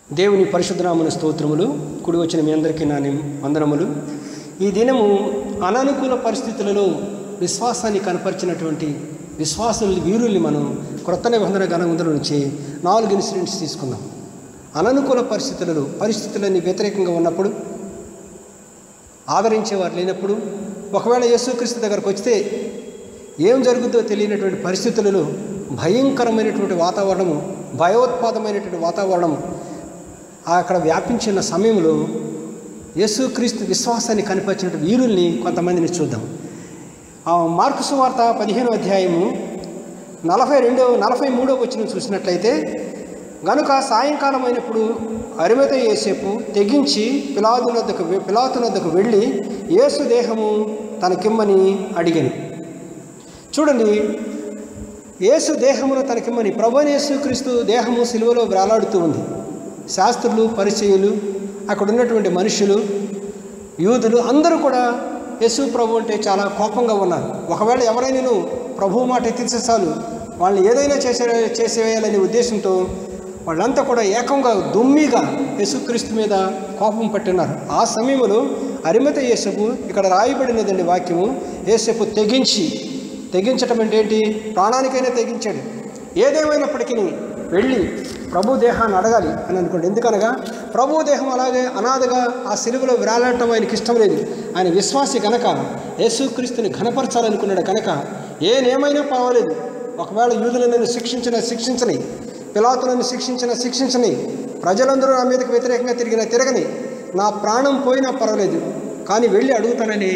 దేవుని పరిశుద్ధనామన స్తోత్రములు కుడి వచ్చిన మీ అందరికీ నా నిమ్- వందనములు ఈ దినము అననుకూల పరిస్థితులలో విశ్వాసాన్ని కనపరిచినటువంటి విశ్వాసుల్ని వీరుల్ని మనం క్రొత్త నిబంధన గణముద్ర నుంచి నాలుగు ఇన్సిడెంట్స్ తీసుకుందాం అననుకూల పరిస్థితులలో పరిస్థితులన్నీ వ్యతిరేకంగా ఉన్నప్పుడు ఆదరించేవారు లేనప్పుడు ఒకవేళ యేసుక్రీస్తు దగ్గరకు వస్తే ఏం జరుగుతుందో తెలియనటువంటి పరిస్థితులలో భయంకరమైనటువంటి వాతావరణము భయోత్పాదమైనటువంటి వాతావరణము అక్కడ వ్యాపించిన సమయంలో యేసుక్రీస్తు విశ్వాసాన్ని కనిపించిన వీరుల్ని కొంతమందిని చూద్దాం ఆ మార్కు సువార్త పదిహేనో అధ్యాయము నలభై రెండో నలభై మూడో వచ్చిన చూసినట్లయితే గనుక సాయంకాలం అయినప్పుడు అరిమత యేసేపు తెగించి పిలాతు వద్దకు పిలాతు వద్దకు వెళ్ళి యేసు దేహము తనకిమ్మని అడిగాను చూడండి యేసు దేహమును తనకిమ్మని ప్రభు యేసుక్రీస్తు దేహము సిలువలో వేలాడుతూ ఉంది శాస్త్రులు పరిచయులు అక్కడ ఉన్నటువంటి మనుషులు యూదులు అందరూ కూడా యేసు ప్రభు అంటే చాలా కోపంగా ఉన్నారు ఒకవేళ ఎవరైనా ప్రభు మాట ఎత్తితే చాలు వాళ్ళని ఏదైనా చేసే చేసేయాలనే ఉద్దేశంతో వాళ్ళంతా కూడా ఏకంగా దుమ్మిగా యేసుక్రీస్తు మీద కోపం పట్టున్నారు ఆ సమయంలో అరిమత యేసుపు ఇక్కడ రాయబడినదండి వాక్యము యేసుపు తెగించి తెగించటం అంటే ఏంటి ప్రాణానికైనా తెగించాడు ఏదేమైనప్పటికీ వెళ్ళి ప్రభు దేహాన్ని అడగాలి అని అనుకోండి ఎందుకనగా ప్రభు దేహం అలాగే అనాథగా ఆ సిలువలో విరాలటం ఆయనకి ఇష్టం లేదు ఆయన విశ్వాసి కనుక యేసుక్రీస్తుని ఘనపరచాలనుకున్నాడు కనుక ఏనేమైనా పర్వాలేదు ఒకవేళ యూదులు నన్ను శిక్షించిన శిక్షించని పిలాతులను శిక్షించిన శిక్షించని ప్రజలందరూ నా మీదకి వ్యతిరేకంగా తిరిగిన తిరగని నా ప్రాణం పోయినా పర్వాలేదు కానీ వెళ్ళి అడుగుతానని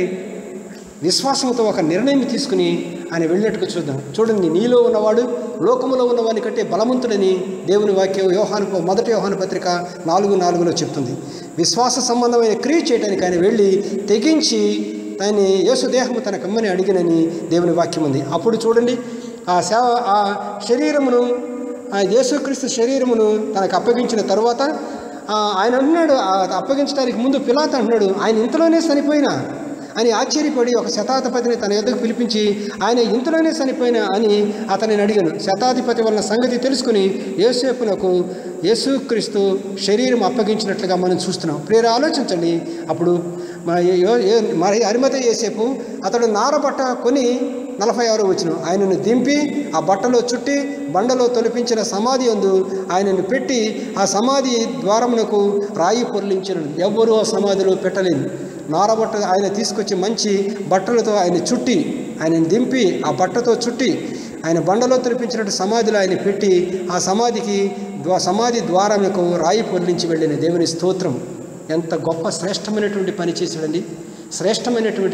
విశ్వాసంతో ఒక నిర్ణయం తీసుకుని ఆయన వెళ్ళినట్టుగా చూద్దాం చూడండి నీలో ఉన్నవాడు లోకములో ఉన్నవాని కంటే బలవంతుడని దేవుని వాక్యం యోహాను మొదటి యోహాను పత్రిక నాలుగు నాలుగులో చెప్తుంది విశ్వాస సంబంధమైన క్రియ చేయడానికి ఆయన వెళ్ళి తెగించి దాన్ని యేసు దేహము తన కమ్మని అడిగినని దేవుని వాక్యం ఉంది అప్పుడు చూడండి ఆ సేవ ఆ శరీరమును ఆ యేసుక్రీస్తు శరీరమును తనకు అప్పగించిన తరువాత ఆ, ఆయన అంటున్నాడు ఆ అప్పగించడానికి ముందు పిలాత్ అంటున్నాడు ఆయన ఇంతలోనే చనిపోయినా అని ఆశ్చర్యపడి ఒక శతాధిపతిని తన ఎద్దకు పిలిపించి ఆయన ఇంతలోనే చనిపోయినా అని అతనిని అడిగాను శతాధిపతి వలన సంగతి తెలుసుకుని యేసేపునకు యేసుక్రీస్తు శరీరం అప్పగించినట్లుగా మనం చూస్తున్నాం ప్రేర ఆలోచించండి అప్పుడు మన యో- యో- మరి అరిమత యేసేపు అతడు నారబట్ట కొని నలభై ఆరు వచ్చిన ఆయనను దింపి ఆ బట్టలో చుట్టి బండలో తొలిపించిన సమాధి అందు ఆయనను పెట్టి ఆ సమాధి ద్వారమునకు రాయి పొర్లించిన ఎవ్వరూ ఆ సమాధిలో పెట్టలేదు నారబట్ట ఆయన తీసుకొచ్చి మంచి బట్టలతో ఆయన చుట్టి ఆయనను దింపి ఆ బట్టతో చుట్టి ఆయన బండలో తొలిపించినట్టు సమాధిలో ఆయన పెట్టి ఆ సమాధికి ద్వా- సమాధి ద్వారమునకు రాయి పొర్లించి వెళ్ళిన దేవుని స్తోత్రం ఎంత గొప్ప శ్రేష్టమైనటువంటి పని చేశాడండి శ్రేష్టమైనటువంటి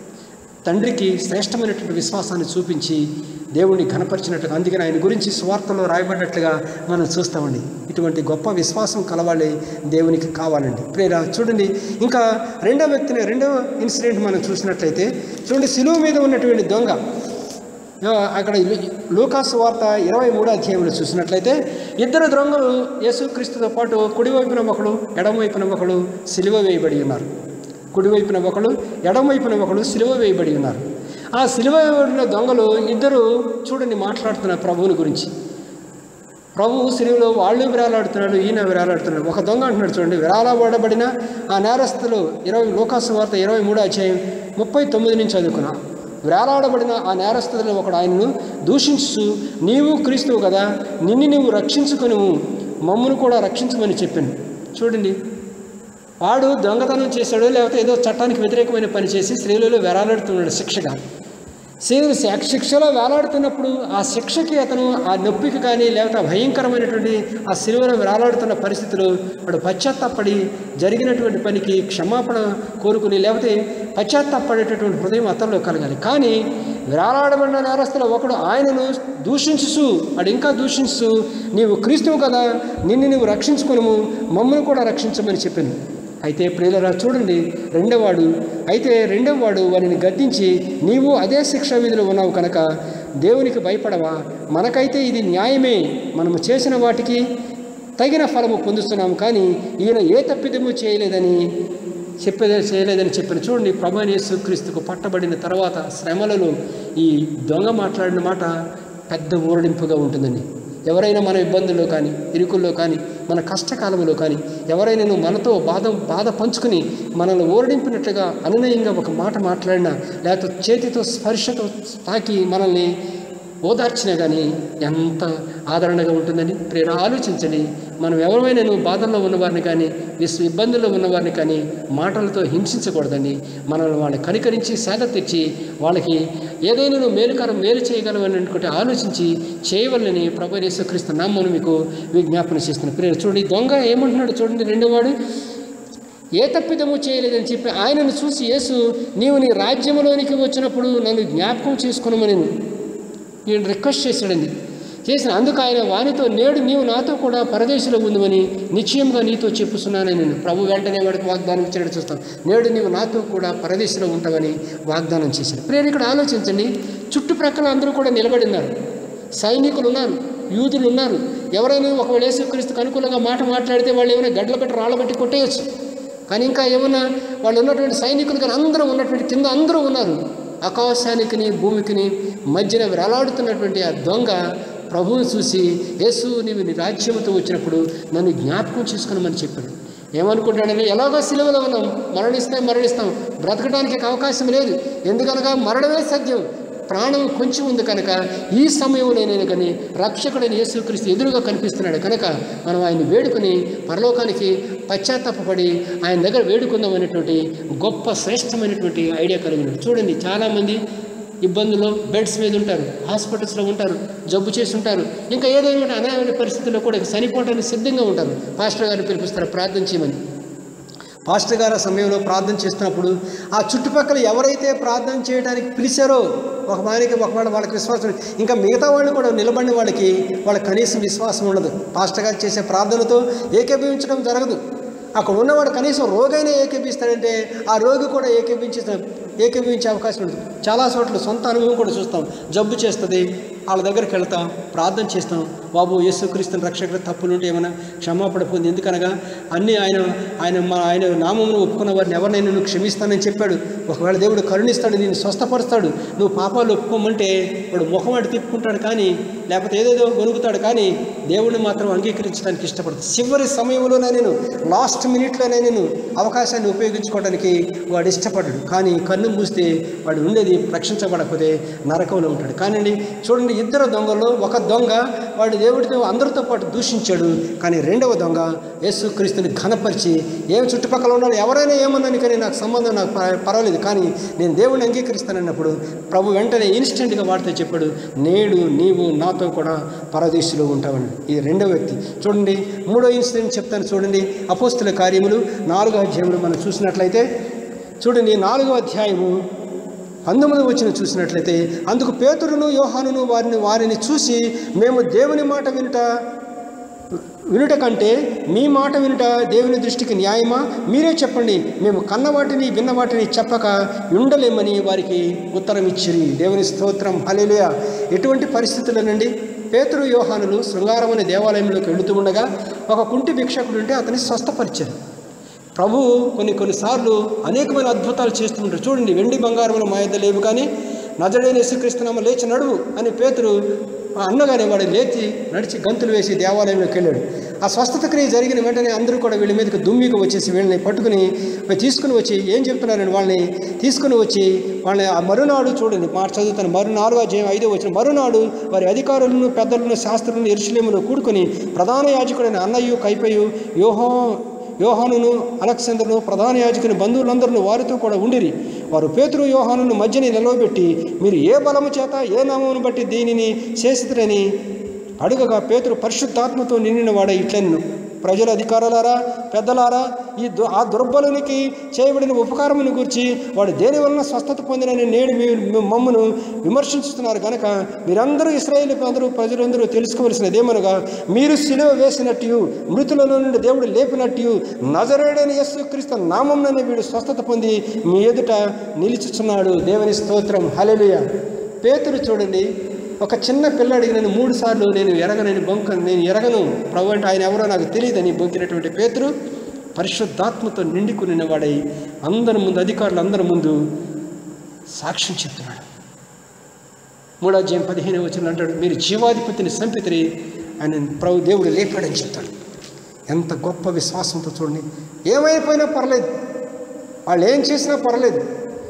తండ్రికి శ్రేష్టమైనటువంటి విశ్వాసాన్ని చూపించి దేవుణ్ణి ఘనపరిచినట్లుగా అందుకని ఆయన గురించి స్వార్థలో రాయబడినట్లుగా మనం చూస్తామండి ఇటువంటి గొప్ప విశ్వాసం కలవాలి దేవునికి కావాలండి ప్రేర చూడండి ఇంకా రెండో వ్యక్తిని రెండో ఇన్సిడెంట్ మనం చూసినట్లయితే చూడండి సిలువ మీద ఉన్నటువంటి దొంగ ఆ, అక్కడ లూకాసు వార్త ఇరవై మూడో అధ్యాయంలో చూసినట్లయితే ఇద్దరు దొంగలు యేసుక్రీస్తుతో పాటు కుడివైపున ఒకడు ఎడమవైపున ఒకడు సిలువ వేయబడి ఉన్నారు కుడివైపున ఒకడు ఎడమవైపున ఒకడు సిలువ వేయబడి ఉన్నారు ఆ సిలువ వేయబడిన దొంగలు ఇద్దరు చూడండి మాట్లాడుతున్నారు ప్రభువుని గురించి ప్రభువు సిలువలో వాళ్ళు విరాలాడుతున్నాడు ఈయన విరాలాడుతున్నాడు ఒక దొంగ అంటున్నాడు చూడండి విరాలబడబడిన ఆ నేరస్తులు ఇరవై లోకాసు వార్త ఇరవై మూడో అధ్యాయం ముప్పై తొమ్మిది నుంచి చదువుకున్నా వేలాడబడిన ఆ నేరస్తులలో ఒకడు ఆయనను దూషించు నీవు క్రీస్తువు కదా నిన్ను నీవు రక్షించుకును మమ్మను కూడా రక్షించమని చెప్పాను చూడండి వాడు దొంగతనం చేశాడు లేకపోతే ఏదో చట్టానికి వ్యతిరేకమైన పని చేసి స్త్రీలలో వేలాడుతున్నాడు శిక్షగా శి- శిక్షలో వేలాడుతున్నప్పుడు ఆ శిక్షకి అతను ఆ నొప్పికి కానీ లేకపోతే ఆ భయంకరమైనటువంటి ఆ సిలువలో వేలాడుతున్న పరిస్థితిలో వాడు పశ్చాత్తాపడి జరిగినటువంటి పనికి క్షమాపణ కోరుకుని లేకపోతే పశ్చాత్తాపడేటటువంటి హృదయం అతనిలో కలగాలి కానీ వేలాడబడిన నేరస్తులో ఒకడు ఆయనను దూషించు వాడు ఇంకా దూషించు నీవు క్రీస్తువు కదా నిన్ను నువ్వు రక్షించుకును మమ్మల్ని కూడా రక్షించమని చెప్పాను అయితే ప్రియులరా చూడండి రెండోవాడు అయితే రెండోవాడు వారిని గద్దించి నీవు అదే శిక్ష విధిలో ఉన్నావు కనుక దేవునికి భయపడవా మనకైతే ఇది న్యాయమే మనము చేసిన వాటికి తగిన ఫలము పొందుతున్నాము కానీ ఈయన ఏ తప్పిదము చేయలేదని చెప్పేదే చేయలేదని చెప్పిన చూడండి ప్రభు యేసుక్రీస్తుకు పట్టబడిన తర్వాత శ్రమలలో ఈ దొంగ మాట్లాడిన మాట పెద్ద ఊరడింపుగా ఉంటుందండి ఎవరైనా మన ఇబ్బందుల్లో కానీ ఇరుకుల్లో కానీ మన కష్టకాలంలో కానీ ఎవరైనా నువ్వు మనతో బాధ బాధ పంచుకుని మనల్ని ఓరడింపినట్లుగా అనునయంగా ఒక మాట మాట్లాడినా లేకపోతే చేతితో స్పర్శతో తాకి మనల్ని ఓదార్చినా కానీ ఎంత ఆదరణగా ఉంటుందని ప్రేర ఆలోచించండి మనం ఎవరైనా నువ్వు బాధల్లో ఉన్నవారిని కానీ విశ్వ ఇబ్బందుల్లో ఉన్నవారిని కానీ మాటలతో హింసించకూడదండి మనల్ని వాళ్ళని కనికరించి సేద తెచ్చి వాళ్ళకి ఏదైనా నువ్వు మేలుకరం మేలు చేయగలవని అనుకుంటే ఆలోచించి చేయవల్లని ప్రభు యేసుక్రీస్తు నామ్మను మీకు విజ్ఞాపన చేస్తున్నాను ప్రేర చూడండి ఈ దొంగ ఏమంటున్నాడు చూడండి రెండో వాడు ఏ తప్పిదము చేయలేదని చెప్పి ఆయనను చూసి యేసు నీవు నీ రాజ్యంలోనికి వచ్చినప్పుడు నన్ను జ్ఞాపకం చేసుకునమని నేను రిక్వెస్ట్ చేశాడండి చేసిన అందుకు ఆయన వానితో నేడు నీవు నాతో కూడా పరదేశంలో ఉందని నిశ్చయంగా నీతో చెప్పుస్తున్నానని నేను ప్రభు వెంటనే వాడికి వాగ్దానం ఇచ్చినట్టు చూస్తాను నేడు నీవు నాతో కూడా పరదేశంలో ఉంటావని వాగ్దానం చేశాడు ప్రేరు ఇక్కడ ఆలోచించండి చుట్టుప్రక్కల అందరూ కూడా నిలబడి ఉన్నారు సైనికులు ఉన్నారు యూదులు ఉన్నారు ఎవరైనా ఒకవేళ యేసుక్రీస్తుకు అనుకూలంగా మాట మాట్లాడితే వాళ్ళు ఏమైనా గడ్ల పెట్టి రాళ్ళ పెట్టి కొట్టేయచ్చు కానీ ఇంకా ఏమన్నా వాళ్ళు ఉన్నటువంటి సైనికులు కానీ అందరూ ఉన్నటువంటి కింద అందరూ ఉన్నారు ఆకాశానికిని భూమికిని మధ్యన వేలాడుతున్నటువంటి ఆ దొంగ ప్రభువుని చూసి యేసు నీవు నీ రాజ్యముతో వచ్చినప్పుడు నన్ను జ్ఞాపకం చేసుకున్నామని చెప్పాడు ఏమనుకుంటాడని ఎలాగో సిలువలో ఉన్నాం మరణిస్తాం మరణిస్తాం బ్రతకడానికి అవకాశం లేదు ఎందుకనగా మరణమే సత్యం ప్రాణం కొంచెం ఉంది కనుక ఈ సమయంలో నేను కానీ రక్షకుడైన యేసుక్రీస్తు ఎదురుగా కనిపిస్తున్నాడు కనుక మనం ఆయన వేడుకొని పరలోకానికి పశ్చాత్తాపడి ఆయన దగ్గర వేడుకుందాం అనేటువంటి గొప్ప శ్రేష్టమైనటువంటి ఐడియా కలిగినాడు చూడండి చాలామంది ఇబ్బందుల్లో బెడ్స్ మీద ఉంటారు హాస్పిటల్స్లో ఉంటారు జబ్బు చేసి ఉంటారు ఇంకా ఏదైనా అనామైన పరిస్థితుల్లో కూడా చనిపోవడానికి సిద్ధంగా ఉంటారు పాస్టర్ గారిని పిలిపిస్తారు ప్రార్థన చేయమని పాస్టర్ గారు ఆ సమయంలో ప్రార్థన చేస్తున్నప్పుడు ఆ చుట్టుపక్కల ఎవరైతే ప్రార్థన చేయడానికి పిలిచారో ఒక మానికి ఒకవేళ వాళ్ళకి విశ్వాసం ఇంకా మిగతా వాళ్ళు కూడా నిలబడిన వాళ్ళకి వాళ్ళకి కనీసం విశ్వాసం ఉండదు పాస్టర్ గారు చేసే ప్రార్థనతో ఏకీభవించడం జరగదు అక్కడ ఉన్నవాడు కనీసం రోగైనా ఏకీపిస్తాడంటే ఆ రోగి కూడా ఏకీపించే ఏకీపించే అవకాశం ఉంటుంది చాలా చోట్ల సొంత అనుభవం కూడా చూస్తాం జబ్బు చేస్తుంది వాళ్ళ దగ్గరికి వెళ్తాం ప్రార్థన చేస్తాం బాబు యేసుక్రీస్తుని రక్షకుడు తప్పులుంటే ఏమైనా క్షమాపణ పొంది ఎందుకనగా అన్నీ ఆయన ఆయన మా ఆయన నామమును ఒప్పుకున్న వారిని ఎవరినైనా నువ్వు క్షమిస్తానని చెప్పాడు ఒకవేళ దేవుడు కరుణిస్తాడు నేను స్వస్థపరుస్తాడు నువ్వు పాపాలు ఒప్పుకోమంటే వాడు ముఖం అటు తిప్పుకుంటాడు కానీ లేకపోతే ఏదేదో గొనుగుతాడు కానీ దేవుడిని మాత్రం అంగీకరించడానికి ఇష్టపడదు చివరి సమయంలోనే నేను లాస్ట్ మినిట్లోనే నేను అవకాశాన్ని ఉపయోగించుకోవడానికి వాడు ఇష్టపడ్డాడు కానీ కన్ను మూస్తే వాడు ఉండేది రక్షించబడకపోతే నరకంలో ఉంటాడు కానీ చూడండి ఇద్దరు దొంగల్లో ఒక దొంగ వాడు దేవుడితో అందరితో పాటు దూషించాడు కానీ రెండవ దొంగ యేసుక్రీస్తుని ఘనపరిచి ఏం చుట్టుపక్కల ఉన్నాడు ఎవరైనా ఏమన్నాను కానీ నాకు సంబంధం నాకు ప- పర్వాలేదు కానీ నేను దేవుడిని అంగీకరిస్తానన్నప్పుడు ప్రభు వెంటనే ఇన్స్టెంట్గా వాడితే చెప్పాడు నేడు నీవు నాతో కూడా పరదేశంలో ఉంటావని ఇది రెండవ వ్యక్తి చూడండి మూడో ఇన్సిడెంట్ చెప్తాను చూడండి అపోస్తుల కార్యములు నాలుగో అధ్యాయంలో మనం చూసినట్లయితే చూడండి నాలుగో అధ్యాయము పంతొమ్మిది వచ్చిన చూసినట్లయితే అందుకు పేతురును యోహానును వారిని వారిని చూసి మేము దేవుని మాట వినుట వినుట కంటే మీ మాట వినుట దేవుని దృష్టికి న్యాయమా మీరే చెప్పండి మేము కన్న వాటిని విన్న వాటిని చెప్పక ఉండలేమని వారికి ఉత్తరం ఇచ్చిరి దేవుని స్తోత్రం హలేలుయ ఎటువంటి పరిస్థితులనండి పేతురు యోహానులు శృంగారం అనే దేవాలయంలోకి వెళుతూ ఉండగా ఒక కుంటి భిక్షకుడు ఉంటే అతన్ని స్వస్థపరిచారు ప్రభు కొన్ని కొన్నిసార్లు అనేకమైన అద్భుతాలు చేస్తుంటారు చూడండి వెండి బంగారముల మా యొద్ద లేవు కానీ నజడైన యేసుక్రీస్తునామ లేచి నడువు అని పేతురు అన్నగానే వాడు లేచి నడిచి గంతులు వేసి దేవాలయంలోకి వెళ్ళాడు ఆ స్వస్థత క్రియ జరిగిన వెంటనే అందరూ కూడా వీళ్ళ మీదకి దుమ్మికి వచ్చేసి వీళ్ళని పట్టుకుని తీసుకుని వచ్చి ఏం చెప్తున్నారని వాళ్ళని తీసుకుని వచ్చి వాళ్ళని ఆ మరునాడు చూడండి మాట చదువుతాను మరునాడు అధ్యాయం ఐదో వచ్చిన మరునాడు వారి అధికారులను పెద్దలను శాస్త్రులను ఎరుషులేములో కూడుకొని ప్రధాన యాజకుడైన అన్నయ్యు కైపయు యోహో యోహానును అలెక్సాందర్ను ప్రధాన యాజకుని బంధువులందరూ వారితో కూడా ఉండిరి వారు పేతురు యోహానును మధ్యని నిలవబెట్టి మీరు ఏ బలము చేత ఏ నామమును బట్టి దీనిని చేసిరని అడుగగా పేతురు పరిశుద్ధాత్మతో నిండిన వాడే ఇట్లెన్ను ప్రజల అధికారులారా పెద్దలారా ఈ దు- ఆ దుర్బలునికి చేయబడిన ఉపకారమును గురించి వాడు దేని వలన స్వస్థత పొందినని నేడు మీ మీ మమ్మను విమర్శించుతున్నారు కనుక మీరందరూ ఇస్రాయేల్ అందరూ ప్రజలందరూ తెలుసుకోవలసినదేమనగా మీరు సిలువ వేసినట్టు మృతులలో నుండి దేవుడు లేపినట్టు నజరేడైన యేసుక్రీస్తు నామంలోనే వీడు స్వస్థత పొంది మీ ఎదుట నిలుచుచున్నాడు దేవుని స్తోత్రం హల్లెలూయా పేతురు చూడండి ఒక చిన్న పిల్లాడికి నేను మూడు సార్లు నేను ఎరగనని బొంక నేను ఎరగను ప్రభు అంటే ఆయన ఎవరో నాకు తెలియదని బొంకినటువంటి పేతురు పరిశుద్ధాత్మతో నిండుకుని వాడై అందరి ముందు అధికారులు అందరి ముందు సాక్ష్యం చెప్తున్నాడు మూడో అధ్యాయం పదిహేను వచ్చిన అంటాడు మీరు జీవాధిపతిని సంపితిరి ఆయన ప్రభు దేవుడు లేపాడని చెప్తాడు ఎంత గొప్ప విశ్వాసంతో చూడండి ఏమైపోయినా పర్లేదు వాళ్ళు ఏం చేసినా పర్లేదు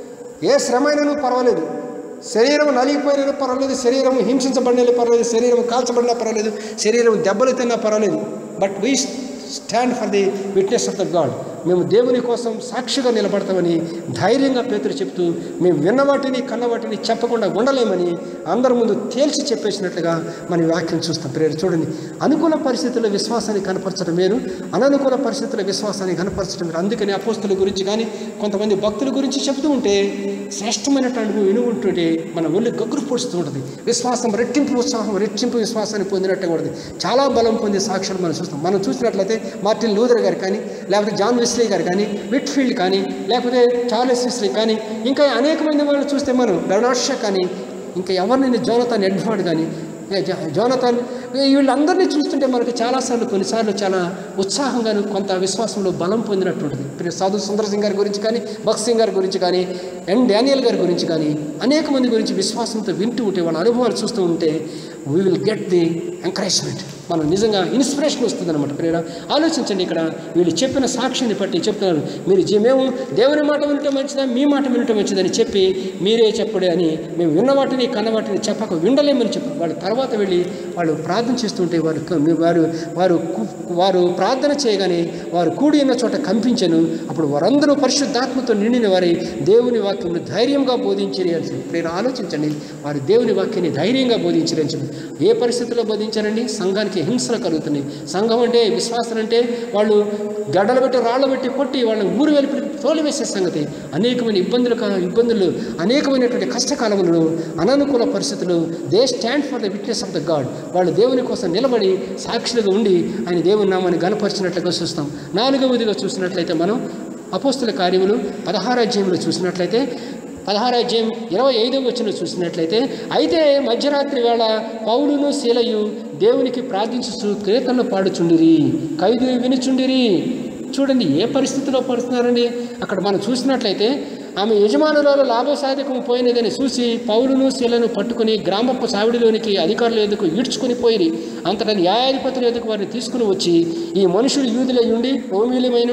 ఏ శ్రమ అయినను పర్వాలేదు శరీరం నలిగిపోయినా పర్వాలేదు శరీరం హింసించబడినా పర్వాలేదు శరీరం కాల్చబడినా పర్వాలేదు శరీరం దెబ్బలు తిన్నా పర్వాలేదు but we stand for the witness of the God మేము దేవుని కోసం సాక్షిగా నిలబడతామని ధైర్యంగా పేతురు చెప్తూ మేము విన్న వాటిని కన్న వాటిని చెప్పకుండా ఉండలేమని అందరి ముందు తేల్చి చెప్పేసినట్లుగా మన ఈ వాక్యం చూస్తాం ప్రేరు చూడండి అనుకూల పరిస్థితుల్లో విశ్వాసాన్ని కనపరచడం వేరు అననుకూల పరిస్థితుల విశ్వాసాన్ని కనపరచడం వేరు అందుకని అపోస్తుల గురించి కానీ కొంతమంది భక్తుల గురించి చెప్తూ ఉంటే శ్రేష్టమైనటువంటి వినుగు ఉంటుంటే మన ఒళ్ళు గగ్గురు పొడుస్తూ ఉంటుంది విశ్వాసం రెట్టింపు ఉత్సాహం రెట్టింపు విశ్వాసాన్ని పొందినట్టుగా ఉంటుంది చాలా బలం పొందే సాక్ష్యాలు మనం చూస్తాం మనం చూసినట్లయితే మార్టిన్ లూథర్ గారు కానీ లేకపోతే జాన్ వెస్లీ గారు కానీ విట్ఫీల్డ్ కానీ లేకపోతే చార్లెస్ వెస్లీ కానీ ఇంకా అనేక మంది వాళ్ళు చూస్తే మనం బెనాషా కానీ ఇంకా ఎవరిని జోనతాన్ ఎడ్వర్డ్ కానీ ఏ జో- జోనతాన్ వీళ్ళందరినీ చూస్తుంటే మనకు చాలాసార్లు కొన్నిసార్లు చాలా ఉత్సాహంగాను కొంత విశ్వాసంలో బలం పొందినట్టు ఉంటుంది ఇప్పుడు సాధు సుందర్ సింగ్ గారి గురించి కానీ భక్త్ సింగ్ గారి గురించి కానీ ఎన్ డానియల్ గారి గురించి కానీ అనేక మంది గురించి విశ్వాసంతో వింటూ ఉంటే వాళ్ళ అనుభవాలు చూస్తూ ఉంటే we will get the encouragement మనం నిజంగా ఇన్స్పిరేషన్ వస్తుంది అనమాట ప్రేర ఆలోచించండి ఇక్కడ వీళ్ళు చెప్పిన సాక్ష్యాన్ని బట్టి చెప్తున్నారు మీరు జీ- మేము దేవుని మాట వినటం మంచిదా మీ మాట వినటం మంచిదని చెప్పి మీరే చెప్పడే అని మేము విన్న వాటిని కన్న వాటిని చెప్పక వినలేమని చెప్పి వాళ్ళు తర్వాత వెళ్ళి వాళ్ళు ప్రార్థన చేస్తుంటే వారు క- వారు వారు కు- వారు ప్రార్థన చేయగానే వారు కూడి ఉన్న చోట కంపించను అప్పుడు వారందరూ పరిశుద్ధాత్మతో నిండిన వారి దేవుని వాక్యంను ధైర్యంగా బోధించని అని చెప్పి మీరు ఆలోచించండి వారు దేవుని వాక్యాన్ని ధైర్యంగా బోధించరు అని చెప్పి ఏ పరిస్థితుల్లో బోధించారండి సంఘానికి హింసలు కలుగుతున్నాయి సంఘం అంటే విశ్వాసం అంటే వాళ్ళు గడ్డలు పెట్టి రాళ్ళు పెట్టి కొట్టి వాళ్ళని ఊరు వెలిపి తోలివేసే సంగతి అనేకమైన ఇబ్బందులు కా- ఇబ్బందులు అనేకమైనటువంటి కష్టకాలములను అననుకూల పరిస్థితులు they stand for the witness of the God వాళ్ళు దేవుని కోసం నిలబడి సాక్షులుగా ఉండి ఆయన దేవుని నామాన్ని గనపరిచినట్లుగా చూస్తాం నాలుగవదిగా చూసినట్లయితే మనం అపోస్తుల కార్యములు పదహారు అధ్యాయంలో చూసినట్లయితే పదహారు అధ్యాయం ఇరవై ఐదవ వచ్చిన చూసినట్లయితే అయితే మధ్యరాత్రి వేళ పౌలును శీలయు దేవునికి ప్రార్థించు కీర్తనలు పాడుచుండిరి ఖైదీలు వినుచుండిరి చూడండి ఏ పరిస్థితిలో పడుతున్నారండి అక్కడ మనం చూసినట్లయితే ఆమె యజమానురాలు లాభసాధకం పోయినదని చూసి పౌరును శీలను పట్టుకుని గ్రామపు సావిడిలోనికి అధికారుల ఎదుకు ఈడ్చుకుని పోయి అంతటా న్యాయాధిపతుల ఎదుకు వారిని తీసుకుని వచ్చి ఈ మనుషులు యూదులై ఉండి రోమిలమైన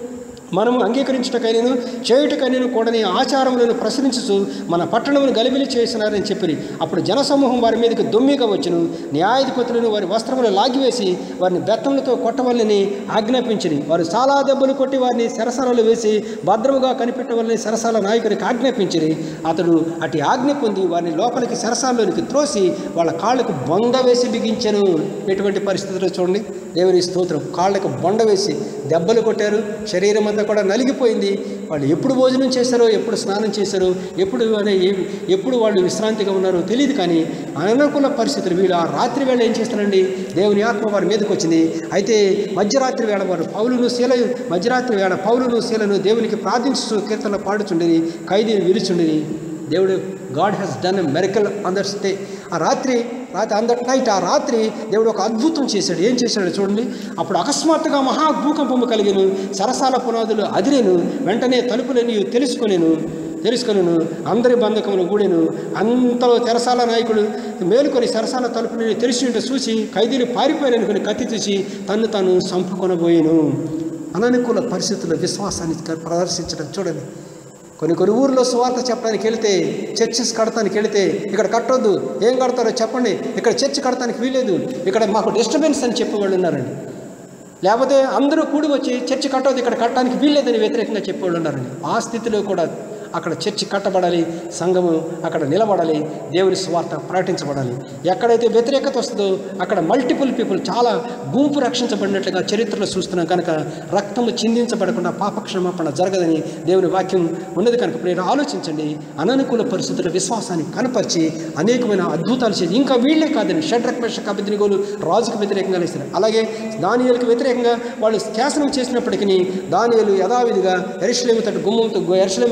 మనము అంగీకరించుటకైనను చేయుటకైనను కూడని ఆచారములను ప్రశ్నించుచు మన పట్టణమును గలిబిలి చేసినారని చెప్పి అప్పుడు జనసమూహం వారి మీదకి దొమ్మిగా వచ్చును న్యాయాధిపతులను వారి వస్త్రములు లాగివేసి వారిని బెత్తములతో కొట్టవల్లని ఆజ్ఞాపించిరి వారు చాలా దెబ్బలు కొట్టి వారిని సెరసాలలో వేసి భద్రముగా కనిపెట్టవల్లని సెరసాల నాయకునికి ఆజ్ఞాపించిరి అతడు అటు ఆజ్ఞ పొంది వారిని లోపలికి సెరసాలలోనికి త్రోసి వాళ్ళ కాళ్ళకు బొంద వేసి బిగించెను ఎటువంటి పరిస్థితుల్లో చూడండి దేవుని స్తోత్రం కాళ్ళకు బొండ వేసి దెబ్బలు కొట్టారు శరీరం అంతా కూడా నలిగిపోయింది వాళ్ళు ఎప్పుడు భోజనం చేశారో ఎప్పుడు స్నానం చేశారో ఎప్పుడు అనే ఏ- ఎప్పుడు వాళ్ళు విశ్రాంతిగా ఉన్నారో తెలియదు కానీ అనుకూల పరిస్థితులు వీళ్ళు ఆ రాత్రి వేళ ఏం చేస్తారండి దేవుని ఆత్మ వారి మీదకి వచ్చింది అయితే మధ్యరాత్రి వేళ వారు పౌలును శీల మధ్యరాత్రి వేళ పౌలును శీలను దేవునికి ప్రార్థించు కీర్తనలు పాడుచుండిని ఖైదీని విలుచుండిని దేవుడు God has done a miracle on that stay ఆ రాత్రి రాత్రి ఆన్ దట్ నైట్ ఆ రాత్రి దేవుడు ఒక అద్భుతం చేశాడు ఏం చేశాడు చూడండి అప్పుడు అకస్మాత్తుగా మహా భూకంపము కలిగిను సరసాల పునాదులు అదిరేను వెంటనే తలుపులని తెలుసుకొనేను తెలుసుకొనను అందరి బంధకములు కూడాను అంతలో తెరసాల నాయకుడు మేలుకొని సరసాల తలుపుని తెరిచి ఉంటే చూసి ఖైదీలు పారిపోయారనుకుని కత్తి తీసి తన్ను తాను చంపుకొనబోయేను అననుకూల పరిస్థితుల్లో విశ్వాసాన్ని ప్రదర్శించడం చూడండి కొన్ని కొన్ని ఊర్లో సువార్త చెప్పడానికి వెళితే చర్చెస్ కడతానికి వెళితే ఇక్కడ కట్టొద్దు ఏం కడతారో చెప్పండి ఇక్కడ చర్చ్ కడతానికి వీలేదు ఇక్కడ మాకు డిస్టర్బెన్స్ అని చెప్పేవాళ్ళు ఉన్నారండి లేకపోతే అందరూ కూడి వచ్చి చర్చి కట్టవద్దు ఇక్కడ కట్టడానికి వీల్లేదని వ్యతిరేకంగా చెప్పేవాళ్ళు ఉన్నారండి ఆ స్థితిలో కూడా అక్కడ చర్చి కట్టబడాలి సంఘము అక్కడ నిలబడాలి దేవుని స్వార్థ ప్రకటించబడాలి ఎక్కడైతే వ్యతిరేకత వస్తుందో అక్కడ మల్టిపుల్ పీపుల్ చాలా గుంపు రక్షించబడినట్లుగా చరిత్రలో చూస్తున్నాం కనుక రక్తము చిందించబడకుండా పాపక్షమాపణ జరగదని దేవుని వాక్యం ఉన్నది కనుక మీరు ఆలోచించండి అననుకూల పరిస్థితుల విశ్వాసాన్ని కనపరిచి అనేకమైన అద్భుతాలు చేసి ఇంకా వీళ్ళే కాదని షడ్రక్ మేష కబిద్నిగోలు రాజుకు వ్యతిరేకంగా లేస్తారు అలాగే దానియాలకు వ్యతిరేకంగా వాళ్ళు శాసనం చేసినప్పటికీ దానియలు యథావిధిగా ఎరుషలేము తట్టు గుమ్మంతో ఎరుషలేము తట్టు తె-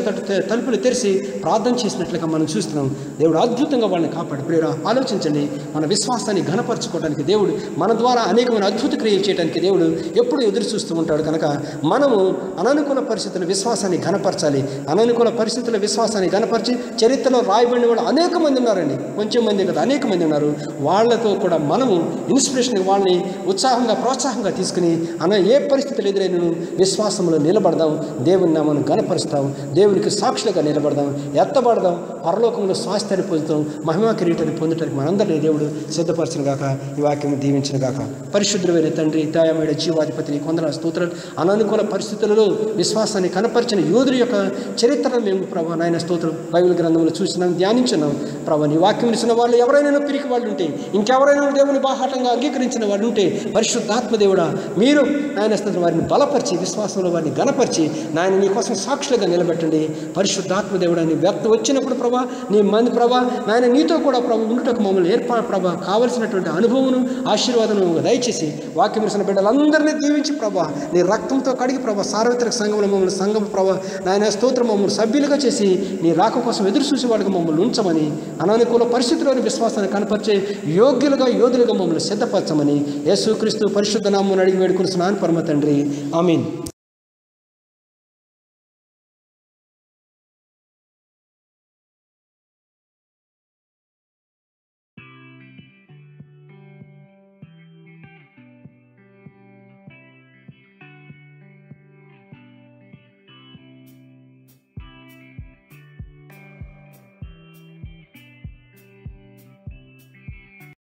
తలుపులు తెరిచి ప్రార్థన చేసినట్లుగా మనం చూస్తున్నాం దేవుడు అద్భుతంగా వాళ్ళని కాపాడు ప్రియరా ఆలోచించండి మన విశ్వాసాన్ని ఘనపరచుకోవడానికి దేవుడు మన ద్వారా అనేకమైన అద్భుత క్రియలు చేయడానికి దేవుడు ఎప్పుడు ఎదురు చూస్తూ ఉంటాడు కనుక మనము అననుకూల పరిస్థితుల విశ్వాసాన్ని ఘనపరచాలి అననుకూల పరిస్థితుల విశ్వాసాన్ని ఘనపరిచి చరిత్రలో రాయబడిన వాళ్ళు అనేక మంది ఉన్నారండి కొంచెం మంది కదా అనేక మంది ఉన్నారు వాళ్ళతో కూడా మనము ఇన్స్పిరేషన్ వాళ్ళని ఉత్సాహంగా ప్రోత్సాహంగా తీసుకుని అన్న ఏ పరిస్థితులు ఎదురైనను విశ్వాసంలో నిలబడదాం దేవుని నామను గణపరుస్తాం దేవునికి సాక్షులుగా నిలబడదాం ఎత్తబడదాం పరలోకంలో స్వాస్థ్యాన్ని పొందుతాం మహిమా కిరీటాన్ని పొందటానికి మనందరినీ దేవుడు సిద్ధపరచిన గాక ఈ వాక్యం దీవించిన గాక పరిశుద్ధమైన తండ్రి దయామైన జీవాధిపతిని కొందరు స్తోత్రాలు అననుకూల పరిస్థితులలో విశ్వాసాన్ని కనపరిచిన యోధుల యొక్క చరిత్రను మేము ప్రభా నాయన స్తోత్రం బైబిల్ గ్రంథంలో చూసినాం ధ్యానించున్నాం ప్రభా నీ వాక్యం ఇచ్చిన వాళ్ళు ఎవరైనా పిరికి వాళ్ళు ఉంటే ఇంకెవరైనా దేవుని బాహాటంగా అంగీకరించిన వాళ్ళు ఉంటే పరిశుద్ధాత్మ దేవుడా మీరు నాయన స్తోత్రం వారిని బలపరిచి విశ్వాసంలో వారిని గణపరిచి నాయన నీ కోసం సాక్షులుగా నిలబెట్టండి పరిశుద్ధాత్మ దేవుడా నీ వ్యక్త వచ్చినప్పుడు ప్రభా నీ మంది ప్రభా నాయన నీతో కూడా ప్రభు ఉండుటకు మమ్మల్ని ఏర్పాటు ప్రభా కావలసినటువంటి అనుభవమును ఆశీర్వాదము దయచేసి వాక్యం ఇచ్చిన బిడ్డలందరినీ దీవించి ప్రభా నీ రక్తంతో కడిగి ప్రభా సార్వత్రిక సంఘంలో మమ్మల్ని సంఘం ప్రభా నాయన స్తోత్రం మమ్మల్ని సభ్యులుగా చేసి నీ రాక కోసం ఎదురు చూసే వాళ్ళకి మమ్మల్ని ఉంచమని అననుకూల పరిస్థితుల్లోని విశ్వాసాన్ని కనపరిచే యోగ్యులుగా యోధులుగా మమ్మల్ని సిద్ధపరచమని యేసుక్రీస్తు పరిశుద్ధ నామం అడిగి వేడుకుని స్నాన పరమ తండ్రి ఆమీన్